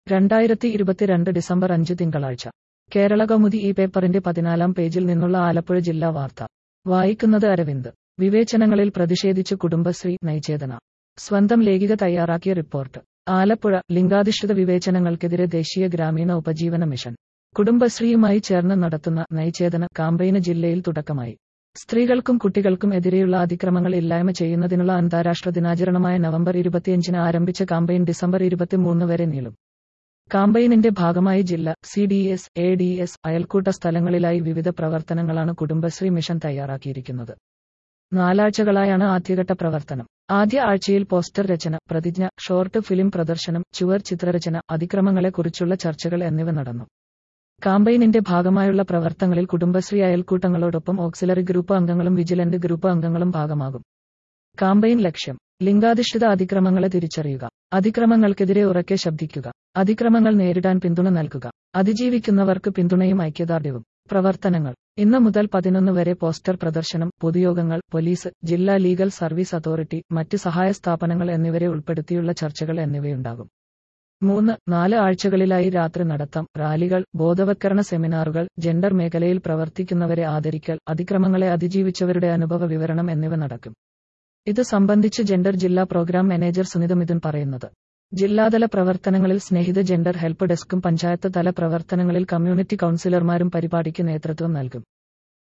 രണ്ടായിരത്തി ഇരുപത്തിരണ്ട് ഡിസംബർ അഞ്ച് തിങ്കളാഴ്ച കേരള കൗമുദി ഈ പേപ്പറിന്റെ പതിനാലാം പേജിൽ നിന്നുള്ള ആലപ്പുഴ ജില്ലാ വാർത്ത വായിക്കുന്നത് അരവിന്ദ് വിവേചനങ്ങളിൽ പ്രതിഷേധിച്ച് കുടുംബശ്രീ നയിച്ചേതന സ്വന്തം ലേഖിക തയ്യാറാക്കിയ റിപ്പോർട്ട് ആലപ്പുഴ ലിംഗാധിഷ്ഠിത വിവേചനങ്ങൾക്കെതിരെ ദേശീയ ഗ്രാമീണ ഉപജീവന മിഷൻ കുടുംബശ്രീയുമായി ചേർന്ന് നടത്തുന്ന നയിച്ചേതന കാമ്പയിന് ജില്ലയിൽ തുടക്കമായി സ്ത്രീകൾക്കും കുട്ടികൾക്കും എതിരെയുള്ള അതിക്രമങ്ങൾ ഇല്ലായ്മ ചെയ്യുന്നതിനുള്ള അന്താരാഷ്ട്ര ദിനാചരണമായ നവംബർ ഇരുപത്തിയഞ്ചിന് ആരംഭിച്ച കാമ്പയിൻ ഡിസംബർ ഇരുപത്തിമൂന്ന് വരെ നീളും കാമ്പയിനിന്റെ ഭാഗമായി ജില്ല C D S A D S അയൽക്കൂട്ട സ്ഥലങ്ങളിലായി വിവിധ പ്രവർത്തനങ്ങളാണ് കുടുംബശ്രീ മിഷൻ തയ്യാറാക്കിയിരിക്കുന്നത് നാലാഴ്ചകളായാണ് ആദ്യഘട്ട പ്രവർത്തനം ആദ്യ ആഴ്ചയിൽ പോസ്റ്റർ രചന പ്രതിജ്ഞ ഷോർട്ട് ഫിലിം പ്രദർശനം ചുവർ ചിത്രരചന അതിക്രമങ്ങളെക്കുറിച്ചുള്ള ചർച്ചകൾ എന്നിവ നടന്നു കാമ്പയിനിന്റെ ഭാഗമായുള്ള പ്രവർത്തനങ്ങളിൽ കുടുംബശ്രീ അയൽക്കൂട്ടങ്ങളോടൊപ്പം ഓക്സിലറി ഗ്രൂപ്പ് അംഗങ്ങളും വിജിലന്റ് ഗ്രൂപ്പ് അംഗങ്ങളും ഭാഗമാകും കാമ്പയിൻ ലക്ഷ്യം ലിംഗാധിഷ്ഠിത അതിക്രമങ്ങളെ തിരിച്ചറിയുക അതിക്രമങ്ങൾക്കെതിരെ ഉറക്കെ ശബ്ദിക്കുക അതിക്രമങ്ങൾ നേരിടാൻ പിന്തുണ നൽകുക അതിജീവിക്കുന്നവർക്ക് പിന്തുണയും ഐക്യദാർഢ്യവും പ്രവർത്തനങ്ങൾ ഇന്ന് മുതൽ പതിനൊന്ന് വരെ പോസ്റ്റർ പ്രദർശനം പൊതുയോഗങ്ങൾ പോലീസ് ജില്ലാ ലീഗൽ സർവീസ് അതോറിറ്റി മറ്റ് സഹായ സ്ഥാപനങ്ങൾ എന്നിവരെ ഉൾപ്പെടുത്തിയുള്ള ചർച്ചകൾ എന്നിവയുണ്ടാകും മൂന്ന് നാല് ആഴ്ചകളിലായി രാത്രി നടത്തം റാലികൾ ബോധവത്കരണ സെമിനാറുകൾ ജെൻഡർ മേഖലയിൽ പ്രവർത്തിക്കുന്നവരെ ആദരിക്കൽ അതിക്രമങ്ങളെ അതിജീവിച്ചവരുടെ അനുഭവ വിവരണം എന്നിവ നടക്കും ഇത് സംബന്ധിച്ച് ജെൻഡർ ജില്ലാ പ്രോഗ്രാം മാനേജർ സുനിത മിഥുൻ പറയുന്നത് ജില്ലാതല പ്രവർത്തനങ്ങളിൽ സ്നേഹിത ജെൻഡർ ഹെൽപ്പ് ഡെസ്കും പഞ്ചായത്ത് തല പ്രവർത്തനങ്ങളിൽ കമ്മ്യൂണിറ്റി കൌൺസിലർമാരും പരിപാടിക്ക് നേതൃത്വം നൽകും